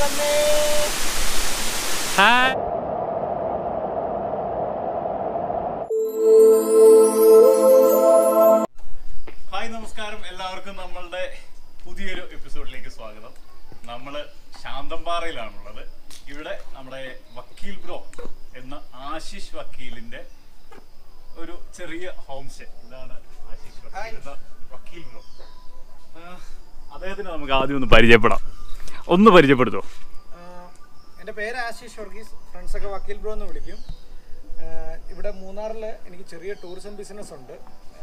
Hi hi നമസ്കാരം എല്ലാവർക്കും നമ്മളുടെ പുതിയൊരു എപ്പിസോഡിലേക്ക് സ്വാഗതം നമ്മൾ ശാന്തമ്പാറയിലാണുള്ളത് ഇവിടെ നമ്മുടെ വക്കീൽ ബ്രോ എന്ന ആശിഷ് വക്കീലിന്റെ ഒരു ചെറിയ ഹോം സ്റ്റേ ഇതാണ് ആശിഷ് വക്കീൽ എന്ന വക്കീൽ ബ്രോ ആ, അദ്ദേഹത്തിന് നമുക്ക് ആദ്യം ഒന്ന് പരിചയപ്പെടാം ഒന്ന് പരിചയപ്പെടുത്തോ ആഹ് എൻ്റെ പേര് ആശിഷ് വർഗീസ് ഫ്രണ്ട്സൊക്കെ വക്കീൽ ബ്രോ എന്ന് വിളിക്കും ആഹ് ഇവിടെ മൂന്നാറിൽ എനിക്ക് ചെറിയ ടൂറിസം ബിസിനസ് ഉണ്ട്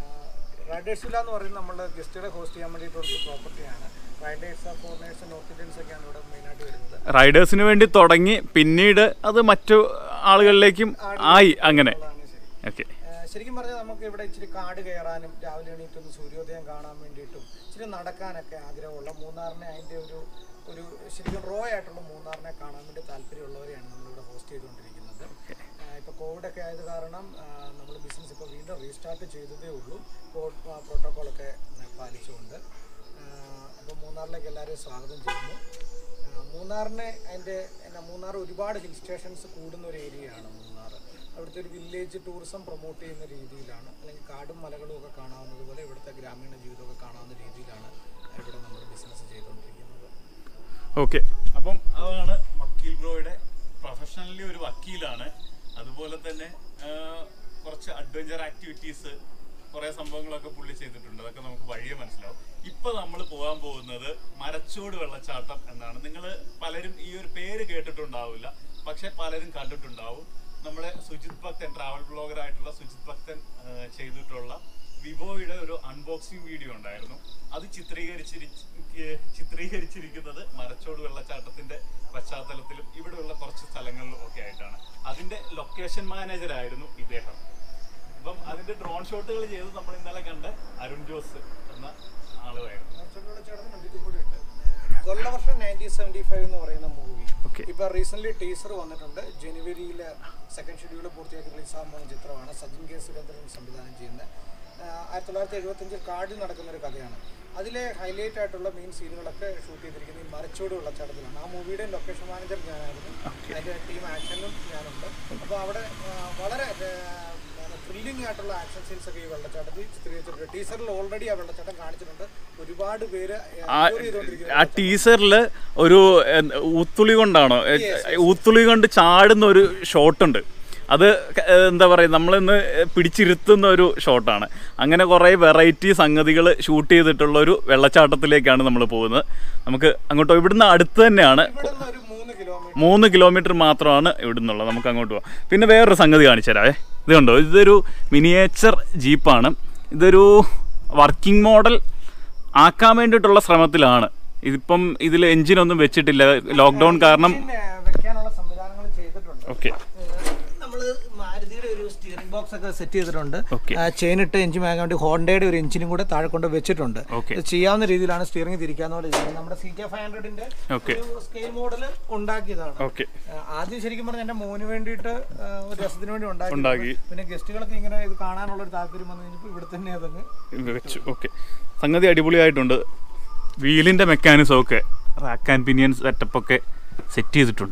റൈഡേഴ്സ് വില്ല എന്ന് പറയുന്നത് നമ്മളുടെ ഗസ്റ്റുകളെ ഹോസ്റ്റ് ചെയ്യാൻ വേണ്ടിയിട്ടുള്ള ഒരു പ്രോപ്പർട്ടിയാണ് റൈഡേഴ്സ് ഫോറിനേഴ്സ് നോർത്ത് ഇന്ത്യൻസ് ഒക്കെയാണ് ഇവിടെ മെയിനായിട്ട് വരുന്നത് റൈഡേഴ്സിന് വേണ്ടി തുടങ്ങി പിന്നീട് അത് മറ്റു ആളുകളിലേക്കും ആയി അങ്ങനെ അതാണ് ശരി ഓക്കെ ആഹ് ശരിക്കും പറഞ്ഞാൽ നമുക്ക് ഇവിടെ ഇച്ചിരി കാട് കയറാനും രാവിലെ എണീറ്റൊന്ന് സൂര്യോദയം കാണാൻ വേണ്ടിയിട്ടും ഇച്ചിരി നടക്കാനൊക്കെ ആഗ്രഹമുള്ള മൂന്നാറിനെ അതിൻ്റെ ഒരു ഒരു ശരിക്കും റോ ആയിട്ടുള്ള മൂന്നാറിനെ കാണാൻ വേണ്ടി താല്പര്യമുള്ളവരെയാണ് നമ്മളിവിടെ ഹോസ്റ്റ് ചെയ്തുകൊണ്ടിരിക്കുന്നത് ഇപ്പോൾ കോവിഡൊക്കെ ആയത് കാരണം നമ്മൾ ബിസിനസ് ഇപ്പോൾ വീണ്ടും റീസ്റ്റാർട്ട് ചെയ്തതേ ഉള്ളൂ കോവിഡ് പ്രോട്ടോക്കോളൊക്കെ പാലിച്ചുകൊണ്ട് അപ്പോൾ മൂന്നാറിലേക്ക് എല്ലാവരെയും സ്വാഗതം ചെയ്യുന്നു ആ, മൂന്നാറിനെ അതിൻ്റെ എന്നാ മൂന്നാർ ഒരുപാട് ഹിൽ സ്റ്റേഷൻസ് കൂടുന്ന ഒരു ഏരിയയാണ് മൂന്നാർ അവിടുത്തെ ഒരു വില്ലേജ് ടൂറിസം പ്രൊമോട്ട് ചെയ്യുന്ന രീതിയിലാണ് അല്ലെങ്കിൽ കാടും മലകളും ഒക്കെ കാണാവുന്നത് പോലെ ഇവിടുത്തെ ഗ്രാമീണ ജീവിതമൊക്കെ കാണാവുന്ന രീതിയിലാണ് ഇവിടെ നമ്മൾ ബിസിനസ് ചെയ്തുകൊണ്ടിരിക്കുന്നത് ഓക്കെ അപ്പം അതാണ് വക്കീൽ ബ്രോയുടെ പ്രൊഫഷണലി ഒരു വക്കീലാണ് അതുപോലെ തന്നെ ആ, കുറച്ച് അഡ്വഞ്ചർ ആക്ടിവിറ്റീസ് കുറേ സംഭവങ്ങളൊക്കെ പുള്ളി ചെയ്തിട്ടുണ്ട് അതൊക്കെ നമുക്ക് വഴിയെ മനസ്സിലാവും ഇപ്പൊ നമ്മൾ പോകാൻ പോകുന്നത് മരച്ചോട് വെള്ളച്ചാട്ടം എന്നാണ് നിങ്ങൾ പലരും ഈ ഒരു പേര് കേട്ടിട്ടുണ്ടാവില്ല പക്ഷെ പലരും കണ്ടിട്ടുണ്ടാവും നമ്മുടെ സുജിത് ഭക്തൻ ട്രാവൽ ബ്ലോഗർ ആയിട്ടുള്ള സുജിത് ഭക്തൻ ആ, ചെയ്തിട്ടുള്ള വിവോയുടെ ഒരു അൺബോക്സിംഗ് വീഡിയോ ഉണ്ടായിരുന്നു അത് ചിത്രീകരിച്ചിരി ചിത്രീകരിച്ചിരിക്കുന്നത് മരച്ചോട് വെള്ളച്ചാട്ടത്തിന്റെ പശ്ചാത്തലത്തിലും ഇവിടെയുള്ള കുറച്ച് സ്ഥലങ്ങളിലും ഒക്കെ ആയിട്ടാണ് അതിന്റെ ലൊക്കേഷൻ മാനേജർ ആയിരുന്നു ഇദ്ദേഹം അപ്പം അതിന്റെ ഡ്രോൺ ഷോട്ടുകൾ ചെയ്ത് നമ്മൾ ഇന്നലെ കണ്ട അരുൺ ജോസ് എന്ന ആളുമായിരുന്നു കുറച്ചുകൂടെ ചേർന്ന് ഇത് കൂടി ഉണ്ട് കൊല്ലവർഷം നയൻറ്റീൻ സെവൻറ്റി ഫൈവ് എന്ന് പറയുന്ന മൂവി Okay. ഇപ്പൊ റീസെന്റ് ടീസർ വന്നിട്ടുണ്ട് ജനുവരിയിൽ സെക്കൻഡ് ഷെഡ്യൂൾ പൂർത്തിയാക്കി റിലീസ് ആകാൻ പോകുന്ന ചിത്രമാണ് സജിൻ കെ സുരേന്ദ്രൻ സംവിധാനം ചെയ്യുന്ന ആഹ് ആയിരത്തി തൊള്ളായിരത്തി എഴുപത്തഞ്ചിൽ കാടിൽ നടക്കുന്ന ഒരു കഥയാണ് അതിലെ ഹൈലൈറ്റ് ആയിട്ടുള്ള മെയിൻ സീനുകളൊക്കെ ഷൂട്ട് ചെയ്തിരിക്കുന്നത് ഈ മരച്ചോട് വെള്ളച്ചാട്ടത്തിലാണ് ആ മൂവിയുടെ ലൊക്കേഷൻ മാനേജർ ഞാനായിരുന്നു അതിന്റെ ടീം ആക്ഷനിലും ഞാനുണ്ട് അപ്പോൾ അവിടെ ആഹ് വളരെ ത്രില്ലിംഗ് ആയിട്ടുള്ള ആക്ഷൻ സീൻസ് ഒക്കെ ഈ വെള്ളച്ചാട്ടത്തിൽ ചിത്രീകരിച്ചിട്ടുണ്ട് ടീസറിൽ ഓൾറെഡി ആ വെള്ളച്ചാട്ടം കാണിച്ചിട്ടുണ്ട് ഒരുപാട് പേര് ആ enjoy ചെയ്തുകൊണ്ടിരിക്കുന്നത് ആ ടീസറിൽ ഒരു എന്ത്, ഊത്തുളി കൊണ്ടാണോ എ, ഊത്തുളി കൊണ്ട് ചാടുന്ന ഒരു ഷോട്ടുണ്ട് അത് ക- എന്താ പറയുക നമ്മളിന്ന് പിടിച്ചിരുത്തുന്ന ഒരു ഷോട്ടാണ് അങ്ങനെ കുറേ വെറൈറ്റി സംഗതികൾ ഷൂട്ട് ചെയ്തിട്ടുള്ള ഒരു വെള്ളച്ചാട്ടത്തിലേക്കാണ് നമ്മൾ പോകുന്നത് നമുക്ക് അങ്ങോട്ടോ ഇവിടുന്ന് അടുത്ത് തന്നെയാണ് ഇവിടെ നിന്ന് ഒരു മൂന്ന് കിലോമീറ്റർ മൂന്ന് കിലോമീറ്റർ മാത്രമാണ് ഇവിടുന്നുള്ളത് നമുക്ക് അങ്ങോട്ട് പോകാം പിന്നെ വേറൊരു സംഗതി കാണിച്ചു തരാവേ ഇത് കണ്ടോ ഇതൊരു മിനിയേച്ചർ ജീപ്പാണ് ഇതൊരു വർക്കിംഗ് മോഡൽ ആക്കാൻ വേണ്ടിയിട്ടുള്ള ശ്രമത്തിലാണ് ഇതിപ്പം ഇതിൽ എഞ്ചിനൊന്നും വെച്ചിട്ടില്ല ലോക്ക്ഡൗൺ കാരണം പിന്നെ വെക്കാനുള്ള സംവിധാനങ്ങൾ ചെയ്തിട്ടുണ്ട് ഓക്കെ നമ്മൾ മാരുതിയുടെ ഒരു സ്റ്റിയറിംഗ് ബോക്സ് ഒക്കെ സെറ്റ് ചെയ്തിട്ടുണ്ട് Okay. ചെയിൻ ഇട്ട് എഞ്ചിൻ വാങ്ങാൻ വേണ്ടി ഹോണ്ടയുടെ ഒരു എഞ്ചിനും കൂടെ താഴെ കൊണ്ട് വെച്ചിട്ടുണ്ട് Okay. ഇത് ചെയ്യാവുന്ന രീതിയിലാണ് സ്റ്റിയറിംഗ് തിരിക്കാവുന്ന പോലെ ചെയ്യുന്നത് നമ്മുടെ സി കെ ഫൈവ് ഹൺഡ്രഡിന്റെ Okay. ഒരു സ്കെയിൽ മോഡൽ ഉണ്ടാക്കിയതാണ് ഓക്കെ ആ, ആദ്യം ശരിക്കും പറഞ്ഞാൽ എന്റെ മോന് വേണ്ടിയിട്ട് ആ, ഒരു രസത്തിന് വേണ്ടി ഉണ്ടാക്കി ഉണ്ടാക്കി. പിന്നെ ഗസ്റ്റുകളൊക്കെ ഇങ്ങനെ ഇത് കാണാനുള്ള ഒരു താല്പര്യം വന്നു കഴിഞ്ഞപ്പോൾ ഇവിടെ തന്നെ അതങ്ങ് വെച്ചു ഓക്കെ സംഗതി അടിപൊളിയായിട്ടുണ്ട് വീലിൻ്റെ മെക്കാനിസം ഒക്കെ റാക്ക് ആൻഡ് പിനിയൻ സെറ്റപ്പ് ഒക്കെ സെറ്റ് ചെയ്തിട്ടുണ്ട്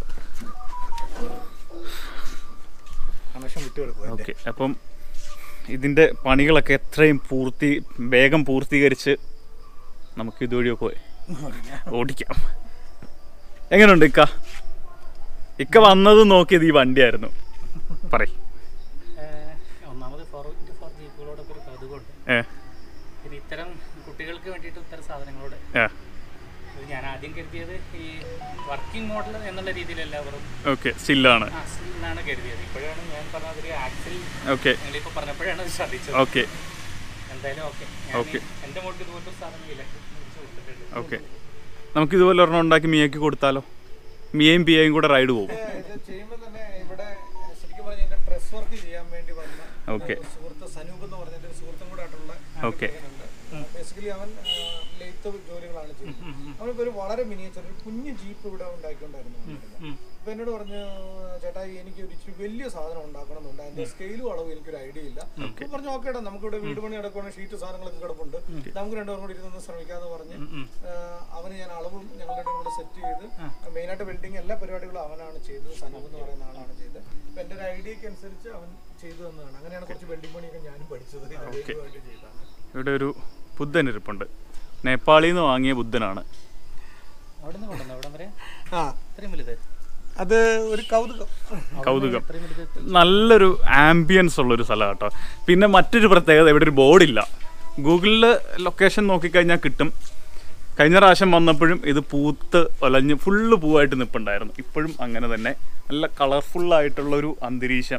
കണക്ഷൻ വിട്ടുകൊടുക്കുക ഓക്കെ അപ്പം ഇതിൻ്റെ പണികളൊക്കെ എത്രയും പൂർത്തി വേഗം പൂർത്തീകരിച്ച് നമുക്ക് ഇതുവഴിയൊക്കെ ഓടിക്കാം എങ്ങനെയുണ്ട് ഇക്ക ഇക്ക വന്നത് നോക്കിയത് ഈ വണ്ടിയായിരുന്നു പറയ് ഏഹ് ഒന്നാമത് ഫോർ ഇൻറ്റു ഫോർ ജീപ്പുകളോടൊക്കെ ഒരു കൗതുകമുണ്ട് ഏ ഇത് ഇത്തരം കുട്ടികൾക്ക് വേണ്ടിയിട്ട് ഇത്തരം സാധനങ്ങളോട് ആ ഇത് ഞാൻ ആദ്യം കരുതിയത് ഈ വർക്കിംഗ് മോഡൽ എന്നുള്ള രീതിയിലല്ല വെറും ഓക്കെ സ്റ്റില്ലാണ് ആ, എന്നാണ് കരുതിയത് ഇപ്പോഴാണ് ഞാൻ പറഞ്ഞത് ഒരു ആക്സിൽ ഓക്കെ നിങ്ങളിപ്പോൾ പറഞ്ഞപ്പോഴാണ് അത് ശ്രദ്ധിച്ചത് ഓക്കെ എന്തായാലും ഓക്കെ Okay. എൻ്റെ മോൾക്ക് ഇതുപോലത്തെ ഒരു സാധനം ഇലക്ട്രിക് മേടിച്ച് കൊടുത്തിട്ടുണ്ട് ഓക്കെ നമുക്ക് ഇതുപോലെ ഒരെണ്ണം ഉണ്ടാക്കി മിയയ്ക്ക് കൊടുത്താലോ മിയയും പിയയും കൂടെ റൈഡ് പോകും ഇത് ചെയ്യുമ്പോൾ തന്നെ ഇവിടെ ശരിക്കും പറഞ്ഞാൽ ഇതിന്റെ ഡ്രസ് വർക്ക് ചെയ്യാൻ വേണ്ടി വന്ന Okay. ഒരു സുഹൃത്ത് സനൂപ് എന്ന് പറഞ്ഞിട്ട് ഒരു സുഹൃത്തും കൂടെ ആയിട്ടുള്ള Okay. ബേസിക്കലി അവൻ ലെയ്ത്ത് ജോലികളാണ് ചെയ്യുന്നത് അവനിപ്പോ ഒരു വളരെ മിനിയേച്ചർ ഒരു കുഞ്ഞു ജീപ്പ് ഇവിടെ ഉണ്ടാക്കിക്കൊണ്ടായിരുന്നു വന്നിരുന്നത്. അപ്പൊ എന്നോട് പറഞ്ഞു ചേട്ടാ എനിക്ക് ഒരു ഇച്ചിരി വലിയ സാധനം ഉണ്ടാക്കണമെന്നുണ്ട് അതിന്റെ സ്കെയിലും അളവും എനിക്കൊരു ഐഡിയ ഇല്ല അപ്പൊ പറഞ്ഞു ഓക്കെ നമുക്കിവിടെ വീട് പണി നടക്കുവാണെങ്കിൽ ഷീറ്റ് സാധനങ്ങളൊക്കെ കിടപ്പുണ്ട് നമുക്ക് രണ്ടുപേരും കൂടി ഇരുന്ന് ശ്രമിക്കാന്ന് പറഞ്ഞ് ആ, അവൻ അവന് ഞാൻ അളവും ഞങ്ങളുടെ കൂടെ സെറ്റ് ചെയ്ത് മെയിനായിട്ട് വെൽഡിങ് എല്ലാ പരിപാടികളും അവനാണ് ചെയ്തത് സനൂപ് എന്ന് പറയുന്ന ആളാണ് ചെയ്തത് അപ്പൊ എൻ്റെ ഒരു ഐഡിയക്ക് അനുസരിച്ച് അവൻ ചെയ്തു തന്നതാണ് അങ്ങനെയാണ് കുറച്ച് വെൽഡിംഗ് പണിയൊക്കെ ഞാനും പഠിച്ചത് ഇത് ദൈവമായിട്ട് ചെയ്തതാണ് ഇവിടെ ഒരു ബുദ്ധൻ ഇരിപ്പുണ്ട് നേപ്പാളിൽ നിന്ന് വാങ്ങിയ ബുദ്ധനാണ് അവിടെ നിന്ന് കൊണ്ടുവന്നു അവിടെ വരെ ആ ഇത്രയും വലുത് അത് ഒരു കൗതുകം കൗതുകം ഇത്രയും വലുത് നല്ലൊരു ആംബിയൻസ് ഉള്ളൊരു സ്ഥലം കേട്ടോ പിന്നെ മറ്റൊരു പ്രത്യേകത ഇവിടെ ഒരു ബോർഡില്ല ഗൂഗിളിൽ ലൊക്കേഷൻ നോക്കിക്കഴിഞ്ഞാൽ കിട്ടും കഴിഞ്ഞ പ്രാവശ്യം വന്നപ്പോഴും ഇത് പൂത്ത് ഒലഞ്ഞ് ഫുള്ള് പൂവായിട്ട് നിൽപ്പുണ്ടായിരുന്നു ഇപ്പോഴും അങ്ങനെ തന്നെ നല്ല കളർഫുള്ളായിട്ടുള്ളൊരു അന്തരീക്ഷം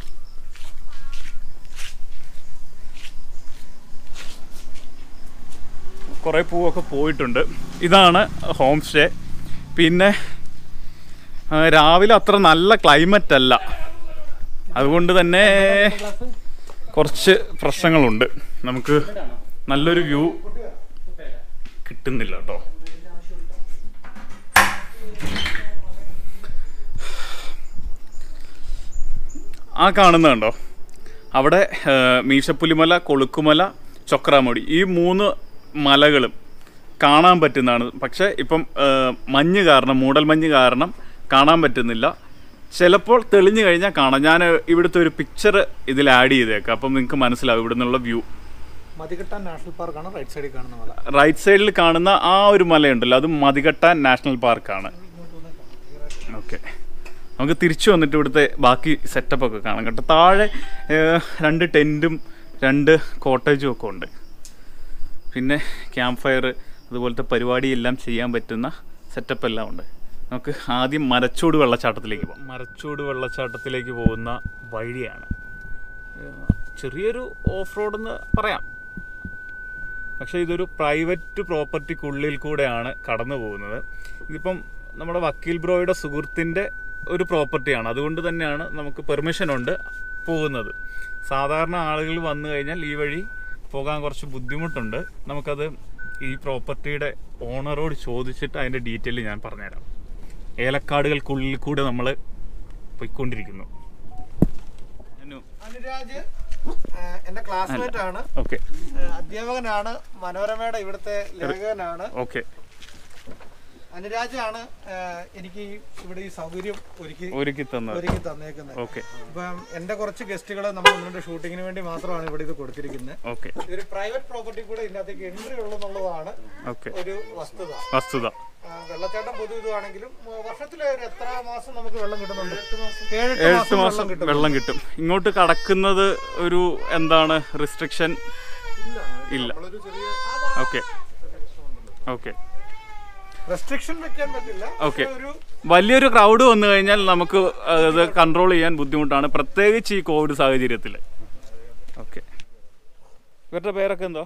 കുറേ പൂവൊക്കെ പോയിട്ടുണ്ട് ഇതാണ് ഹോം സ്റ്റേ പിന്നെ ആ, രാവിലെ അത്ര നല്ല ക്ലൈമറ്റ് അല്ല അതുകൊണ്ട് തന്നെ കുറച്ച് പ്രശ്നങ്ങളുണ്ട് നമുക്ക് നല്ലൊരു വ്യൂ കിട്ടുന്നില്ല കേട്ടോ ആ കാണുന്നുണ്ടോ അവിടെ ആ, മീശപ്പുലിമല കൊളുക്കുമല ചൊക്രാമൊടി ഈ മൂന്ന് മലകളും കാണാൻ പറ്റുന്നതാണ് പക്ഷേ ഇപ്പം ആ, മഞ്ഞ് കാരണം മൂടൽമഞ്ഞ് കാരണം കാണാൻ പറ്റുന്നില്ല ചിലപ്പോൾ തെളിഞ്ഞു കഴിഞ്ഞാൽ കാണാം ഞാൻ ഇവിടുത്തെ ഒരു പിക്ചർ ഇതിൽ ആഡ് ചെയ്തേക്കാം അപ്പം നിങ്ങൾക്ക് മനസ്സിലാവും ഇവിടെ നിന്നുള്ള വ്യൂ മതികെട്ടാൻ നാഷണൽ പാർക്കാണ് റൈറ്റ് സൈഡിൽ കാണുന്ന മല റൈറ്റ് സൈഡിൽ കാണുന്ന ആ ഒരു മലയുണ്ടല്ലോ അത് മതികട്ടാൻ നാഷണൽ പാർക്കാണ് ഓക്കെ നമുക്ക് തിരിച്ചു വന്നിട്ട് ഇവിടുത്തെ ബാക്കി സെറ്റപ്പ് ഒക്കെ കാണാം കേട്ടോ താഴെ ഏഹ്, രണ്ട് ടെൻറ്റും രണ്ട് കോട്ടേജും ഒക്കെ ഉണ്ട് പിന്നെ ക്യാമ്പ് ഫയർ അതുപോലത്തെ പരിപാടിയെല്ലാം ചെയ്യാൻ പറ്റുന്ന സെറ്റപ്പ് എല്ലാം ഉണ്ട് നമുക്ക് ആദ്യം മരച്ചൂട് വെള്ളച്ചാട്ടത്തിലേക്ക് പോകാം മരച്ചൂട് വെള്ളച്ചാട്ടത്തിലേക്ക് പോകുന്ന വഴിയാണ് ഏഹ്, ചെറിയൊരു ഓഫ് റോഡ് എന്ന് പറയാം പക്ഷേ ഇതൊരു പ്രൈവറ്റ് പ്രോപ്പർട്ടിക്കുള്ളിൽ കൂടെയാണ് കടന്നു പോകുന്നത് ഇതിപ്പം നമ്മുടെ വക്കീൽ ബ്രോയുടെ സുഹൃത്തിൻ്റെ ഒരു പ്രോപ്പർട്ടിയാണ് അതുകൊണ്ട് തന്നെയാണ് നമുക്ക് പെർമിഷൻ ഉണ്ട് പോകുന്നത് സാധാരണ ആളുകൾ വന്നു കഴിഞ്ഞാൽ ഈ വഴി പോകാൻ കുറച്ച് ബുദ്ധിമുട്ടുണ്ട് നമുക്കത് ഈ പ്രോപ്പർട്ടിയുടെ ഓണറോട് ചോദിച്ചിട്ട് അതിൻ്റെ ഡീറ്റെയിൽ ഞാൻ പറഞ്ഞുതരാം ഏലക്കാടുകൾക്കുള്ളിൽ കൂടെ നമ്മൾ പോയിക്കൊണ്ടിരിക്കുന്നു അനുരാജ് ആ, എന്റെ ക്ലാസ്മേറ്റ് ആണ് ഓക്കെ ആ, അധ്യാപകനാണ് മനോരമയുടെ ഇവിടുത്തെ ലേഖകനാണ് ഓക്കെ അനുരാജാണ് ആ, എനിക്ക് ഈ ഇവിടെ ഈ സൗകര്യം ഒരുക്കി ഒരുക്കി തന്നത് ഒരുക്കി തന്നേക്കുന്നത് ഓക്കെ ഇപ്പം എന്റെ കുറച്ച് ഗസ്റ്റുകൾ നമ്മൾ ഒന്നുകൊണ്ട് ഷൂട്ടിങ്ങിന് വേണ്ടി മാത്രമാണ് ഇവിടെ ഇത് കൊടുത്തിരിക്കുന്നത് ഓക്കെ ഇതൊരു പ്രൈവറ്റ് പ്രോപ്പർട്ടി കൂടെ ഇതിനകത്തേക്ക് എൻട്രി ഉള്ളെന്നുള്ളതാണ് ഓക്കെ ഒരു വസ്തുത വസ്തുത ആ, വെള്ളച്ചാട്ടം പൊതു ഇതുവാണെങ്കിലും മ- വർഷത്തിലെ ഒരു എത്ര മാസം നമുക്ക് വെള്ളം കിട്ടുന്നുണ്ട് ഏഴെട്ട് ഏഴെട്ട് മാസം മാസം വെള്ളം കിട്ടും വെള്ളം കിട്ടും ഇങ്ങോട്ട് കടക്കുന്നത് ഒരു എന്താണ് റിസ്ട്രിക്ഷൻ ഇല്ല ഓക്കെ ഓക്കെ റെസ്ട്രിക്ഷൻ വെക്കാൻ പറ്റില്ല ഓക്കെ പക്ഷേ ഒരു വലിയൊരു ക്രൗഡ് വന്നു കഴിഞ്ഞാൽ നമുക്ക് അത് കൺട്രോൾ ചെയ്യാൻ ബുദ്ധിമുട്ടാണ് പ്രത്യേകിച്ച് ഈ കോവിഡ് സാഹചര്യത്തിൽ ഓക്കെ ഇവരുടെ പേരൊക്കെ എന്തോ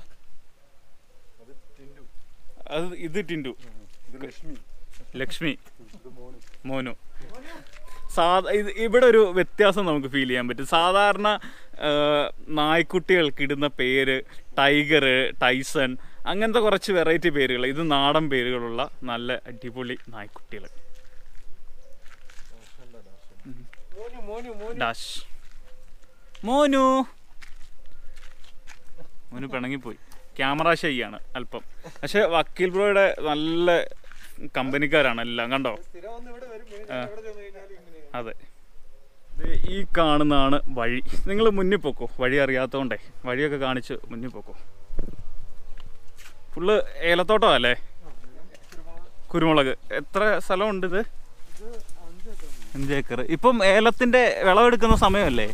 അത് ഇത് ടിൻഡു ലക്ഷ്മി മോനു സാധാ ഇത് ഇവിടെ ഒരു വ്യത്യാസം നമുക്ക് ഫീൽ ചെയ്യാൻ പറ്റും സാധാരണ ആ, നായ്ക്കുട്ടികൾക്ക് ഇടുന്ന പേര് ടൈഗർ ടൈസൺ അങ്ങനത്തെ കുറച്ച് വെറൈറ്റി പേരുകൾ ഇത് നാടൻ പേരുകളുള്ള നല്ല അടിപൊളി നായ്ക്കുട്ടികൾ മോനു മോനു മോനു ഡാഷ് മോനു മോനു പിണങ്ങിപ്പോയി ക്യാമറ ഷൈയാണ് അല്പം പക്ഷെ വക്കീൽ ബ്രോയുടെ നല്ല കമ്പനിക്കാരാണ് എല്ലാം കണ്ടോ സ്ഥിരം വന്ന് ഇവിടെ വരും പിന്നെ ഞാൻ ഇവിടെ ചെന്ന് കഴിഞ്ഞാൽ ഇങ്ങനെയാണ് അതെ ദേ ഈ കാണുന്നതാണ് വഴി നിങ്ങൾ മുന്നിൽ പോക്കോ വഴി അറിയാത്തതുകൊണ്ടേ വഴിയൊക്കെ കാണിച്ച് മുന്നിൽ പോക്കോ ഫുള്ള് ഏലത്തോട്ടം അല്ലേ കുരുമുളക് എത്ര സ്ഥലമുണ്ട് ഇത് അഞ്ച് ഏക്കർ ഇപ്പം ഏലത്തിന്റെ വിളവെടുക്കുന്ന സമയമല്ലേ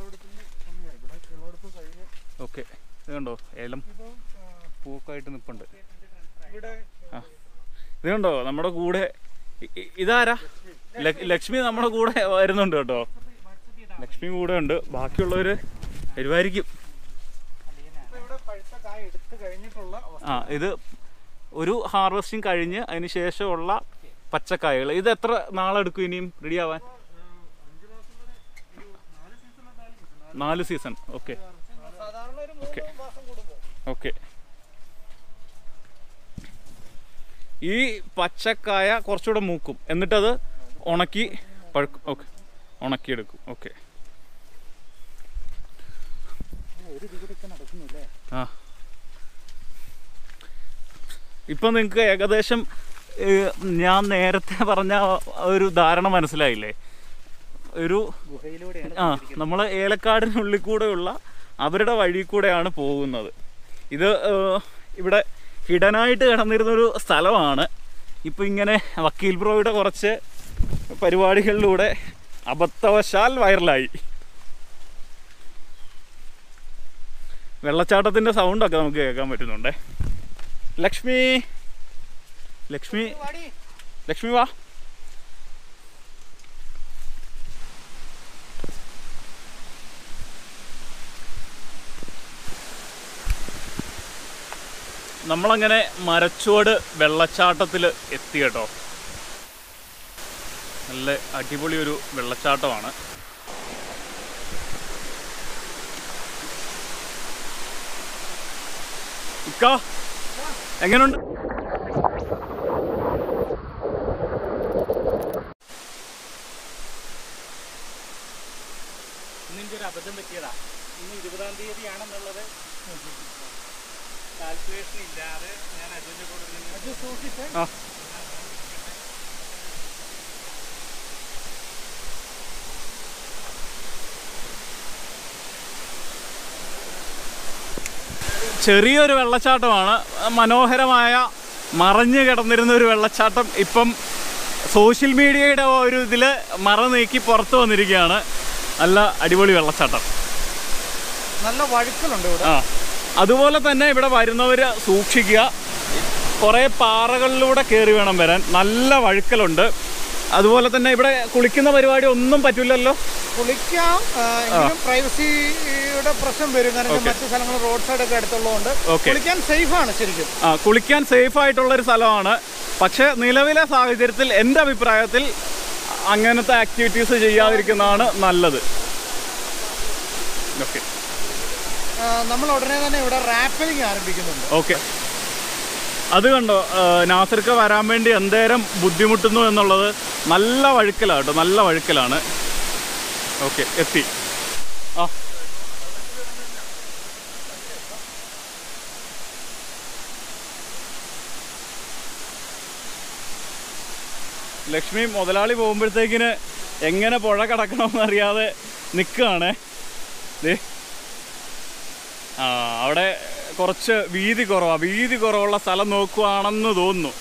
ഓക്കെ ഇത് കണ്ടോ ഏലം പൂക്കായിട്ട് നിൽപ്പുണ്ട് ഇവിടെ ആ ഇത് കണ്ടോ നമ്മുടെ കൂടെ ഇ- ഇ- ഇതാരാ ലക്- ലക്ഷ്മി നമ്മുടെ കൂടെ വരുന്നുണ്ട് കേട്ടോ ലക്ഷ്മി കൂടെ ഉണ്ട് ബാക്കിയുള്ളവര് വരുമായിരിക്കും ഇപ്പൊ ഇവിടെ പഴുത്ത കായ എടുത്ത് കഴിഞ്ഞിട്ടുള്ള അവസ്ഥ. ആ ഇത് ഒരു ഹാർവസ്റ്റിംഗ് കഴിഞ്ഞ് അതിന് ശേഷമുള്ള പച്ചക്കായകൾ ഇത് എത്ര നാളെടുക്കും ഇനിയും റെഡി ആവാൻ നാല് സീസൺ ഓക്കെ സാധാരണ ഒരു ഓക്കെ മൂന്ന് മാസം കൂടുമ്പോൾ ഓക്കെ ഈ പച്ചക്കായ കുറച്ചുകൂടെ മൂക്കും എന്നിട്ടത് ഉണക്കി പഴുക്കും ഓക്കെ ഉണക്കിയെടുക്കും ഓക്കെ ആ ഇപ്പം നിങ്ങൾക്ക് ഏകദേശം ഏഹ്, ഞാൻ നേരത്തെ പറഞ്ഞ ആ ഒരു ധാരണ മനസ്സിലായില്ലേ ഒരു ഗുഹയിലൂടെയാണ് ആ നമ്മൾ ഏലക്കാടിനുള്ളിൽ കൂടെയുള്ള അവരുടെ വഴി കൂടെയാണ് പോകുന്നത് ഇത് ഏഹ്, ഇവിടെ ഹിഡനായിട്ട് കിടന്നിരുന്നൊരു സ്ഥലമാണ് ഇപ്പം ഇങ്ങനെ വക്കീൽ ബ്രോയുടെ കുറച്ച് പരിപാടികളിലൂടെ അബദ്ധവശാൽ വൈറലായി വെള്ളച്ചാട്ടത്തിൻ്റെ സൗണ്ടൊക്കെ നമുക്ക് കേൾക്കാൻ പറ്റുന്നുണ്ടേ ലക്ഷ്മി ലക്ഷ്മി ലക്ഷ്മി വാ നമ്മളങ്ങനെ മരച്ചുവട് വെള്ളച്ചാട്ടത്തിൽ എത്തി കേട്ടോ നല്ല അടിപൊളി ഒരു വെള്ളച്ചാട്ടമാണ് ഇക്ക എങ്ങനുണ്ട് ഇന്ന് എനിക്കൊരു അബദ്ധം പറ്റിയതാ ഇന്ന് ഇരുപതാം തീയതിയാണെന്നുള്ളത് കാൽക്കുലേഷൻ ഇല്ലാതെ ഞാൻ അജുവിന്റെ കൂടെ നിന്ന് സൂക്ഷിച്ച് ആ ചെറിയൊരു വെള്ളച്ചാട്ടമാണ് മനോഹരമായ മറഞ്ഞു കിടന്നിരുന്ന ഒരു വെള്ളച്ചാട്ടം ഇപ്പം സോഷ്യൽ മീഡിയയുടെ ഒരു ഇതിൽ മറ നീക്കി പുറത്തു വന്നിരിക്കുകയാണ് നല്ല അടിപൊളി വെള്ളച്ചാട്ടം നല്ല വഴുക്കലുണ്ട് ഇവിടെ ആ അതുപോലെ തന്നെ ഇവിടെ വരുന്നവർ സൂക്ഷിക്കുക കുറേ പാറകളിലൂടെ കയറി വേണം വരാൻ നല്ല വഴുക്കലുണ്ട് അതുപോലെ തന്നെ ഇവിടെ കുളിക്കുന്ന പരിപാടി ഒന്നും പറ്റില്ലല്ലോ കുളിക്കാം ആ, എങ്കിലും പ്രൈവസിയുടെ പ്രശ്നം വരും കാരണം മറ്റു സ്ഥലങ്ങൾ റോഡ് സൈഡ് ഒക്കെ അടുത്തുള്ളതുകൊണ്ട് Okay. കുളിക്കാൻ സേഫ് ആണ് ശരിക്കും ആ കുളിക്കാൻ സേഫ് ആയിട്ടുള്ള ഒരു സ്ഥലമാണ് പക്ഷേ നിലവിലെ സാഹചര്യത്തിൽ എൻ്റെ അഭിപ്രായത്തിൽ അങ്ങനത്തെ ആക്ടിവിറ്റീസ് ചെയ്യാതിരിക്കുന്നതാണ് നല്ലത് ഓക്കെ ആ, നമ്മൾ ഉടനെ തന്നെ ഇവിടെ റാപ്പലിംഗ് ആരംഭിക്കുന്നുണ്ട് ഓക്കെ അത് കണ്ടോ ആ, നാസർക്ക് വരാൻ വേണ്ടി എന്തേരം ബുദ്ധിമുട്ടുന്നു എന്നുള്ളത് നല്ല വഴുക്കലാണ് കേട്ടോ നല്ല വഴുക്കലാണ് ഓക്കെ എത്തി ആ ലക്ഷ്മി മുതലാളി പോകുമ്പോഴത്തേക്കിന് എങ്ങനെ പുഴ കടക്കണമെന്ന് അറിയാതെ നിൽക്കുകയാണേ ദേ ആ അവിടെ കുറച്ച് വീതി കുറവാ വീതി കുറവുള്ള സ്ഥലം നോക്കുവാണെന്ന് തോന്നുന്നു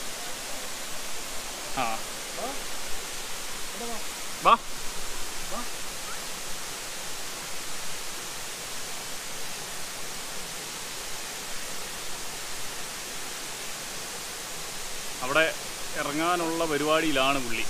ആ വാ അവിടെ ഇറങ്ങാനുള്ള പരിപാടിയിലാണ് പുള്ളി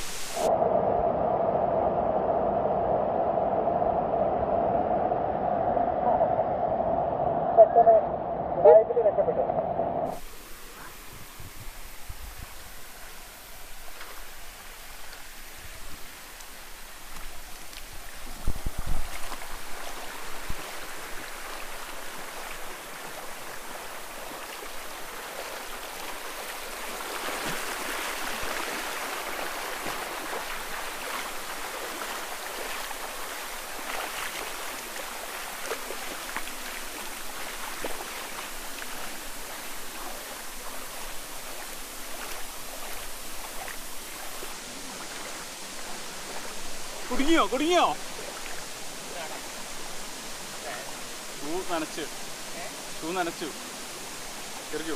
കുടുങ്ങിയോ കുടുങ്ങിയോ ഷൂ നനച്ച് ഷൂ നനച്ചു ചെറിയോ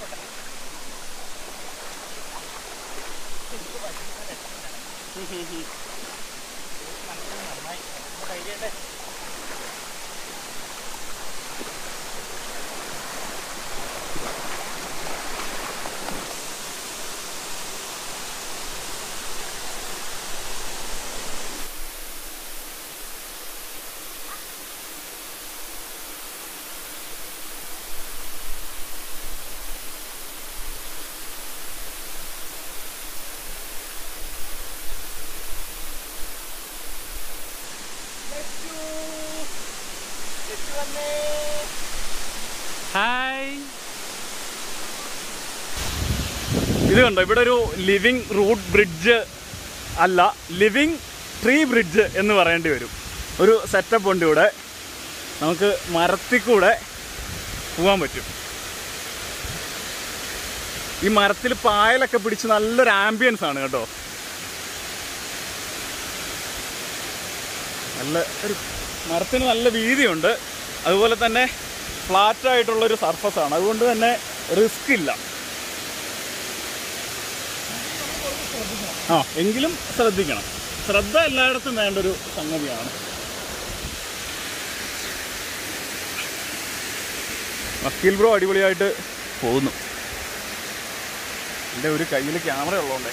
ഹായ് ഇത് കണ്ടോ ഇവിടെ ഒരു ലിവിങ് റൂട്ട് ബ്രിഡ്ജ് അല്ല ലിവിങ് ട്രീ ബ്രിഡ്ജ് എന്ന് പറയേണ്ടി വരും ഒരു സെറ്റപ്പ് ഉണ്ട് ഇവിടെ നമുക്ക് മരത്തിൽ കൂടെ പോകാൻ പറ്റും ഈ മരത്തിൽ പായലൊക്കെ പിടിച്ച് നല്ലൊരു ആംബിയൻസ് ആണ് കേട്ടോ നല്ല ഒരു മരത്തിന് നല്ല വീതിയുണ്ട് അതുപോലെ തന്നെ ഫ്ലാറ്റ് ആയിട്ടുള്ളൊരു സർഫസ് ആണ് അതുകൊണ്ട് തന്നെ റിസ്ക് ഇല്ല ആ എങ്കിലും ശ്രദ്ധിക്കണം ശ്രദ്ധ എല്ലായിടത്തും വേണ്ട ഒരു സംഗതിയാണ് വക്കീൽ ബ്രോ അടിപൊളിയായിട്ട് പോകുന്നു എൻ്റെ ഒരു കയ്യിൽ ക്യാമറ ഉള്ളതുകൊണ്ടേ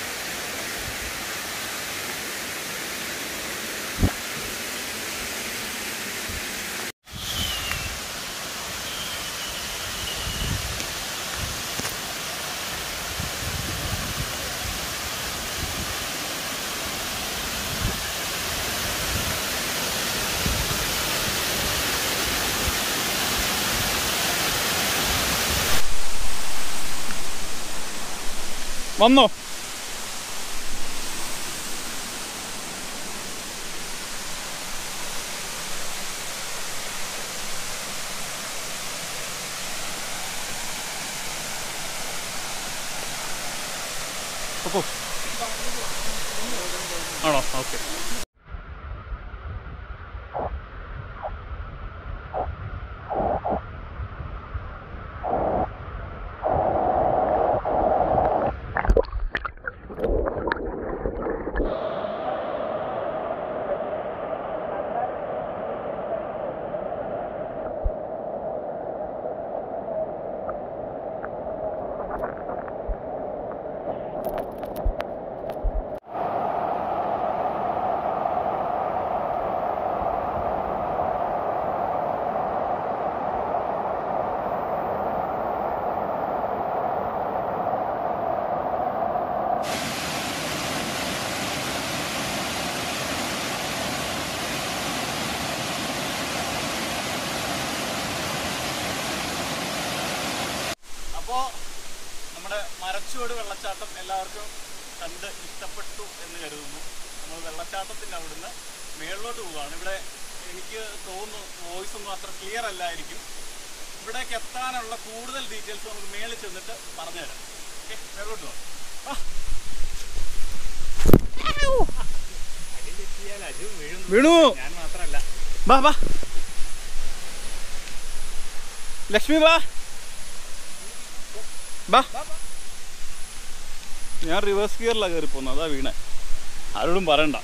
വന്നോ പൊക്കോ. ആണോ ഓക്കെ അപ്പോൾ നമ്മുടെ മരച്ചുവട് വെള്ളച്ചാട്ടം എല്ലാവർക്കും കണ്ട് ഇഷ്ടപ്പെട്ടു എന്ന് കരുതുന്നു നമ്മൾ വെള്ളച്ചാട്ടത്തിൻ്റെ അവിടുന്ന് മേളിലോട്ട് പോവുകയാണ് ഇവിടെ എനിക്ക് തോന്നുന്നു വോയിസ് ഒന്നും അത്ര ക്ലിയർ അല്ലായിരിക്കും ഇവിടേക്ക് എത്താനുള്ള കൂടുതൽ ഡീറ്റെയിൽസ് നമുക്ക് മേളിൽ ചെന്നിട്ട് പറഞ്ഞുതരാം ഓക്കെ മേളിലോട്ട് പോകാം ആ, അടി തെറ്റിയാൽ അജു വീഴുന്നു വീണു ഞാൻ മാത്രമല്ല വാ വാ ലക്ഷ്മി വാ ബാ ഞാൻ റിവേഴ്സ് ഗിയറിലാണ് കയറി പോകുന്നത് അതാ വീണേ ആരോടും പറയണ്ട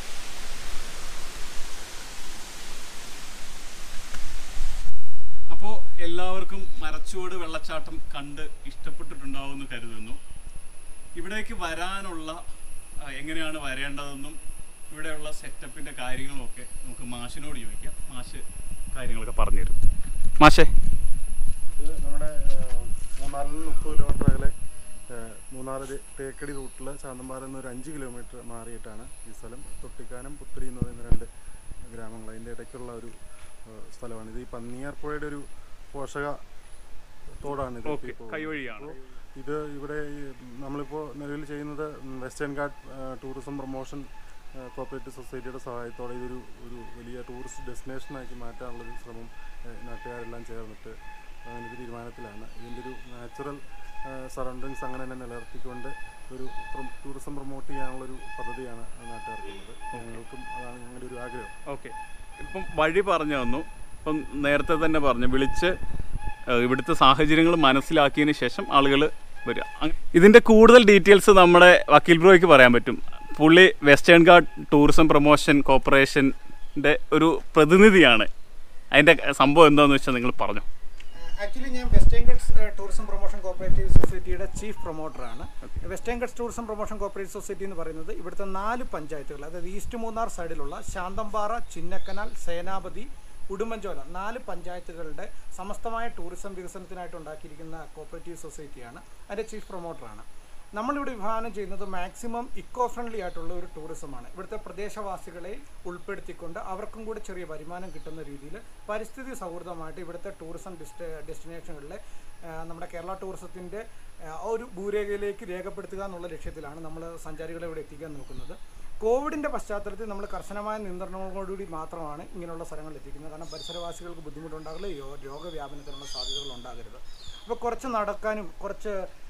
അപ്പോൾ എല്ലാവർക്കും മരച്ചുവട് വെള്ളച്ചാട്ടം കണ്ട് ഇഷ്ടപ്പെട്ടിട്ടുണ്ടാവുമെന്ന് കരുതുന്നു ഇവിടേക്ക് വരാനുള്ള ആ, എങ്ങനെയാണ് വരേണ്ടതെന്നും ഇവിടെയുള്ള സെറ്റപ്പിൻ്റെ കാര്യങ്ങളുമൊക്കെ നമുക്ക് മാഷിനോട് ചോദിക്കാം മാഷ് കാര്യങ്ങളൊക്കെ പറഞ്ഞുതരും മാഷേ ഇത് നമ്മുടെ ഏഹ്, മൂന്നാറിൽ നിന്ന് മുപ്പത് കിലോമീറ്റർ അകലെ ഏഹ്, മൂന്നാർ ഒരു തേക്കടി റൂട്ടിൽ ശാന്തമ്പാറ നിന്ന് ഒരു അഞ്ച് കിലോമീറ്റർ മാറിയിട്ടാണ് ഈ സ്ഥലം തൊട്ടിക്കാനം പുത്തിരി എന്ന് പറയുന്ന രണ്ട് ഗ്രാമങ്ങൾ അതിൻ്റെ ഇടയ്ക്കുള്ള ഒരു ഏഹ്, സ്ഥലമാണ് ഇത് ഈ പന്നിയാർപ്പുഴയുടെ ഒരു പോഷക തോടാണ് ഇത് ഓക്കെ ഇപ്പോൾ കൈവഴിയാണ് ഇത് ഇവിടെ ഈ നമ്മളിപ്പോൾ നിലവിൽ ചെയ്യുന്നത് western ghat tourism promotion cooperative സൊസൈറ്റിയുടെ സഹായത്തോടെ ഇതൊരു ഒരു വലിയ ടൂറിസ്റ്റ് ഡെസ്റ്റിനേഷനാക്കി മാറ്റാനുള്ളൊരു ശ്രമം ഏഹ്, നാട്ടുകാരെല്ലാം ചേർന്നിട്ട് അങ്ങനൊരു തീരുമാനത്തിലാണ് ഇതിൻ്റെ ഒരു നാച്ചുറൽ സറൗണ്ടിങ്സ് അങ്ങനെ തന്നെ നിലനിർത്തിക്കൊണ്ട് ഒരു ടൂറിസം പ്രൊമോട്ട് ചെയ്യാനുള്ളൊരു പദ്ധതിയാണ് നാട്ടുകാർക്കുള്ളത് ഞങ്ങൾക്കും അതാണ് ഞങ്ങളുടെ ഒരു ആഗ്രഹം ഓക്കെ ഇപ്പം വഴി പറഞ്ഞു തന്നു ഇപ്പം നേരത്തെ തന്നെ പറഞ്ഞു വിളിച്ച് ഏഹ്, ഇവിടുത്തെ സാഹചര്യങ്ങൾ മനസ്സിലാക്കിയതിന് ശേഷം ആളുകൾ വരിക അങ്- ഇതിൻ്റെ കൂടുതൽ ഡീറ്റെയിൽസ് നമ്മുടെ വക്കീൽ ബ്രോയ്ക്ക് പറയാൻ പറ്റും പുള്ളി വെസ്റ്റേൺ ഗാർഡ് ടൂറിസം പ്രൊമോഷൻ കോർപ്പറേഷൻ്റെ ഒരു പ്രതിനിധിയാണ് അതിൻ്റെ സംഭവം എന്താണെന്ന് വെച്ചാൽ നിങ്ങൾ പറഞ്ഞു ആക്ച്വലി ഞാൻ western ghats tourism promotion cooperative സൊസൈറ്റിയുടെ ചീഫ് പ്രൊമോട്ടറാണ് western ghats tourism promotion cooperative society എന്ന് പറയുന്നത് ഇവിടുത്തെ നാല് പഞ്ചായത്തുകൾ അതായത് ഈസ്റ്റ് മൂന്നാർ സൈഡിലുള്ള ശാന്തമ്പാറ ചിന്നക്കനാൽ സേനാപതി ഉടുമ്പൻചോല നാല് പഞ്ചായത്തുകളുടെ സമസ്തമായ ടൂറിസം വികസനത്തിനായിട്ട് ഉണ്ടാക്കിയിരിക്കുന്ന കോപ്പറേറ്റീവ് സൊസൈറ്റിയാണ് അതിൻ്റെ ചീഫ് പ്രൊമോട്ടറാണ് നമ്മളിവിടെ വിഭാവനം ചെയ്യുന്നത് മാക്സിമം ഇക്കോ ഫ്രണ്ട്ലി ആയിട്ടുള്ള ഒരു ടൂറിസമാണ് ഇവിടുത്തെ പ്രദേശവാസികളെ ഉൾപ്പെടുത്തിക്കൊണ്ട് അവർക്കും കൂടി ചെറിയ വരുമാനം കിട്ടുന്ന രീതിയിൽ പരിസ്ഥിതി സൗഹൃദമായിട്ട് ഇവിടുത്തെ ടൂറിസം ഡിസ്റ്റ ഡെസ്റ്റിനേഷനുകളിലെ ആ, നമ്മുടെ കേരള ടൂറിസത്തിൻ്റെ ആ ഒരു ഭൂരേഖയിലേക്ക് രേഖപ്പെടുത്തുക എന്നുള്ള ലക്ഷ്യത്തിലാണ് നമ്മൾ സഞ്ചാരികളെ ഇവിടെ എത്തിക്കാൻ നോക്കുന്നത് കോവിഡിൻ്റെ പശ്ചാത്തലത്തിൽ നമ്മൾ കർശനമായ നിയന്ത്രണങ്ങളോടുകൂടി മാത്രമാണ് ഇങ്ങനെയുള്ള സ്ഥലങ്ങളിൽ എത്തിക്കുന്നത് കാരണം പരിസരവാസികൾക്ക് ബുദ്ധിമുട്ടുണ്ടാകില്ല യോ- രോഗവ്യാപനത്തിനുള്ള സാധ്യതകൾ ഉണ്ടാകരുത് അപ്പോൾ കുറച്ച് നടക്കാനും കുറച്ച്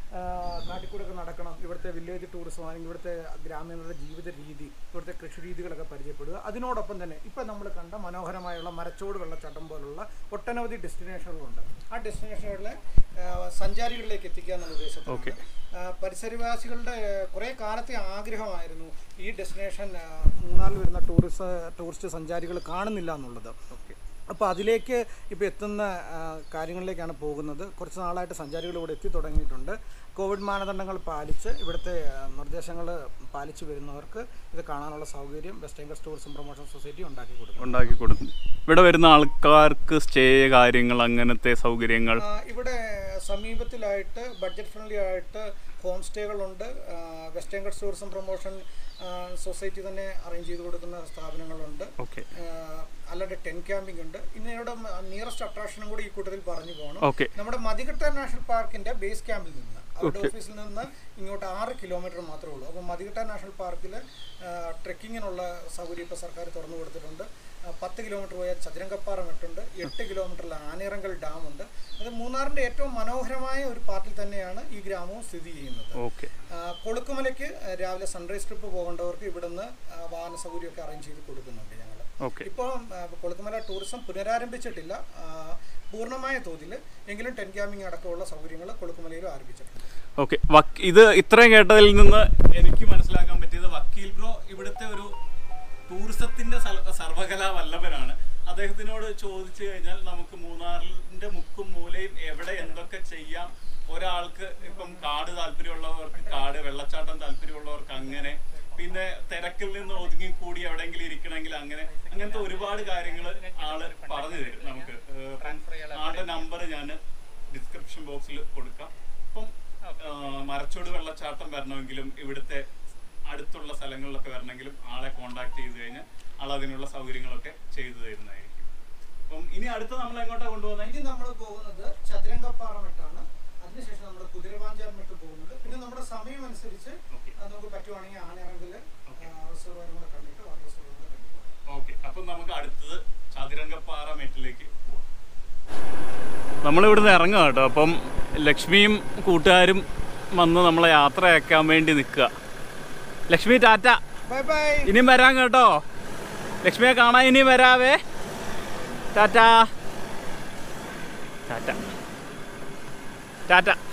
ആ, കാട്ടിൽ കൂടെ ഒക്കെ നടക്കണം ഇവിടുത്തെ വില്ലേജ് ടൂറിസം അല്ലെങ്കിൽ ഇവിടുത്തെ ഗ്രാമീണരുടെ ജീവിത രീതി ഇവിടുത്തെ കൃഷി രീതികളൊക്കെ പരിചയപ്പെടുക അതിനോടൊപ്പം തന്നെ ഇപ്പം നമ്മൾ കണ്ട മനോഹരമായുള്ള മരച്ചോട് വെള്ളച്ചാട്ടം പോലുള്ള ഒട്ടനവധി ഡെസ്റ്റിനേഷനുകളുണ്ട് ആ ഡെസ്റ്റിനേഷനുകളിലെ ആ, സഞ്ചാരികളിലേക്ക് എത്തിക്കുക എന്നുള്ള ഉദ്ദേശത്തോടെ പരിസരവാസികളുടെ കുറേ കാലത്തെ ആഗ്രഹമായിരുന്നു ഈ ഡെസ്റ്റിനേഷൻ ആ, മൂന്നാറിൽ വരുന്ന ടൂറിസ്റ്റ് ടൂറിസ്റ്റ് സഞ്ചാരികൾ കാണുന്നില്ല എന്നുള്ളത് അപ്പോൾ അതിലേക്ക് ഇപ്പോൾ എത്തുന്ന ആ, കാര്യങ്ങളിലേക്കാണ് പോകുന്നത് കുറച്ച് നാളായിട്ട് സഞ്ചാരികൾ ഇവിടെ എത്തി തുടങ്ങിയിട്ടുണ്ട് കോവിഡ് മാനദണ്ഡങ്ങൾ പാലിച്ച് ഇവിടുത്തെ നിർദ്ദേശങ്ങൾ പാലിച്ചു വരുന്നവർക്ക് ഇത് കാണാനുള്ള സൗകര്യം west Bengal tourism promotion society ഉണ്ടാക്കി കൊടുക്കും ഉണ്ടാക്കി കൊടുക്കും ഇവിടെ വരുന്ന ആൾക്കാർക്ക് സ്റ്റേ കാര്യങ്ങൾ അങ്ങനത്തെ സൗകര്യങ്ങൾ ആ, ഇവിടെ സമീപത്തിലായിട്ട് ബഡ്ജറ്റ് ഫ്രണ്ട്ലി ആയിട്ട് ഹോം സ്റ്റേകളുണ്ട് വെസ്റ്റ് ബംഗാൾ ടൂറിസം പ്രൊമോഷൻ ആ, സൊസൈറ്റി തന്നെ അറേഞ്ച് ചെയ്ത് കൊടുക്കുന്ന സ്ഥാപനങ്ങളുണ്ട് ഓക്കെ ആഹ് അല്ലാതെ ടെൻ ക്യാമ്പിംഗ് ഉണ്ട് ഇന്ന് ഇവിടെ നിയറസ്റ്റ് അട്രാക്ഷനും കൂടി ഈ കൂട്ടത്തിൽ പറഞ്ഞു പോകണം ഓക്കെ നമ്മുടെ മതികട്ട നാഷണൽ പാർക്കിന്റെ ബേസ് ക്യാമ്പിൽ നിന്ന് അവരുടെ ഓഫീസിൽ നിന്ന് ഇങ്ങോട്ട് ആറ് കിലോമീറ്റർ മാത്രമേ ഉള്ളൂ അപ്പോൾ മതികട്ട നാഷണൽ പാർക്കിൽ ട്രെക്കിങ്ങിനുള്ള സൗകര്യം ഇപ്പോൾ സർക്കാർ തുറന്നു കൊടുത്തിട്ടുണ്ട് ആ, പത്ത് കിലോമീറ്റർ പോയാൽ ചതുരംഗപ്പാറ മെട്ടുണ്ട് എട്ട് കിലോമീറ്ററിൽ ആനയിറങ്കൽ ഡാമുണ്ട് അത് മൂന്നാറിൻ്റെ ഏറ്റവും മനോഹരമായ ഒരു പാർട്ടിൽ തന്നെയാണ് ഈ ഗ്രാമവും സ്ഥിതി ചെയ്യുന്നത് ഓക്കെ ആ, കൊളുക്കുമലയ്ക്ക് രാവിലെ സൺറൈസ് ട്രിപ്പ് പോകേണ്ടവർക്ക് ഇവിടുന്ന് ആ, വാഹന സൗകര്യമൊക്കെ അറേഞ്ച് ചെയ്ത് കൊടുക്കുന്നുണ്ട് ഞങ്ങൾ ഓക്കെ ഇപ്പോൾ കൊളുക്കുമല ടൂറിസം പുനരാരംഭിച്ചിട്ടില്ല ആ, പൂർണ്ണമായ തോതിൽ എങ്കിലും ടെൻ ക്യാമ്പിംഗ് അടക്കമുള്ള സൗകര്യങ്ങൾ കൊളുക്കുമലയിലും ആരംഭിച്ചിട്ടുണ്ട് ഓക്കെ ഇത് ഇത്രയും കേട്ടതിൽ നിന്ന് എനിക്ക് മനസ്സിലാക്കാൻ പറ്റിയത് വക്കീൽ ബ്രോ ഇവിടുത്തെ ഒരു ടൂറിസത്തിന്റെ സൽ- സർവകലാ വല്ലഭനാണ് അദ്ദേഹത്തിനോട് ചോദിച്ചു കഴിഞ്ഞാൽ നമുക്ക് മൂന്നാറിന്റെ മുക്കും മൂലയും എവിടെ എന്തൊക്കെ ചെയ്യാം ഒരാൾക്ക് ഇപ്പം കാട് താല്പര്യമുള്ളവർക്ക് കാട് വെള്ളച്ചാട്ടം താല്പര്യമുള്ളവർക്ക് അങ്ങനെ പിന്നെ തിരക്കിൽ നിന്ന് ഒതുങ്ങി കൂടി എവിടെയെങ്കിലും ഇരിക്കണമെങ്കിൽ അങ്ങനെ അങ്ങനത്തെ ഒരുപാട് കാര്യങ്ങൾ ആള് പറഞ്ഞു തരും നമുക്ക് ഏഹ് ആളുടെ നമ്പർ ഞാൻ ഡിസ്ക്രിപ്ഷൻ ബോക്സിൽ കൊടുക്കാം അപ്പം ആ, മരച്ചോട് വെള്ളച്ചാട്ടം വരണമെങ്കിലും ഇവിടുത്തെ അടുത്തുള്ള സ്ഥലങ്ങളിലൊക്കെ വരണമെങ്കിലും ആളെ കോണ്ടാക്ട് ചെയ്ത് കഴിഞ്ഞാൽ ആൾ അതിനുള്ള സൗകര്യങ്ങളൊക്കെ ചെയ്തു തരുന്നതായിരിക്കും അപ്പം ഇനി അടുത്ത നമ്മൾ എങ്ങോട്ടാ കൊണ്ടുപോകുന്നത് ഇനി നമ്മൾ പോകുന്നത് ചതുരംഗപ്പാറ മെട്ടാണ് അതിനുശേഷം നമ്മൾ കുതിരവാഞ്ചാൽ മെട്ട് പോകുന്നത് പിന്നെ നമ്മുടെ സമയം അനുസരിച്ച് Okay. ആ, നമുക്ക് പറ്റുവാണെങ്കിൽ ആനയിറങ്കിൽ റിസർവറും കൂടെ കണ്ടിട്ട് വാട്ടർ റിസർവറും കൂടെ കണ്ടിട്ട് പോകാം. ഓക്കെ അപ്പം നമുക്ക് അടുത്തത് ചതുരംഗപ്പാറ മെട്ടിലേക്ക് പോവാം നമ്മളിവിടുന്ന് ഇറങ്ങുക കേട്ടോ അപ്പം ലക്ഷ്മിയും കൂട്ടുകാരും വന്ന് നമ്മളെ യാത്രയാക്കാൻ വേണ്ടി നിൽക്കുക ലക്ഷ്മി ടാറ്റ ബൈ ബൈ ഇനിയും വരാം കേട്ടോ ലക്ഷ്മിയെ കാണാൻ ഇനിയും വരാവേ ടാറ്റ ടാറ്റ ടാറ്റ